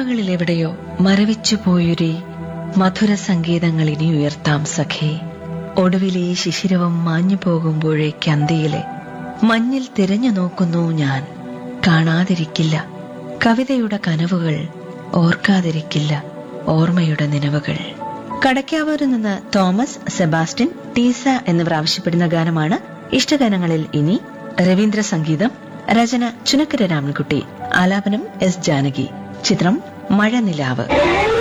ഓർമ്മകളിലെവിടെയോ മരവിച്ചു പോയൊരേ മധുര സംഗീതങ്ങൾ ഇനി ഉയർത്താം സഖേ ഒടുവിലെ ഈ ശിശിരവും മാഞ്ഞു പോകുമ്പോഴേക്ക് അന്തിയിലെ മഞ്ഞിൽ തിരഞ്ഞു നോക്കുന്നു ഞാൻ കാണാതിരിക്കില്ല കവിതയുടെ കനവുകൾ ഓർക്കാതിരിക്കില്ല ഓർമ്മയുടെ നിലവുകൾ കടക്കാവൂരിൽ നിന്ന് തോമസ് സെബാസ്റ്റ്യൻ ടീസ എന്നിവർ ആവശ്യപ്പെടുന്ന ഗാനമാണ് ഇഷ്ടഗാനങ്ങളിൽ ഇനി രവീന്ദ്ര സംഗീതം രചന ചുനക്കര രാമൻകുട്ടി ആലാപനം എസ് ജാനകി ചിത്രം മഴനിലാവ്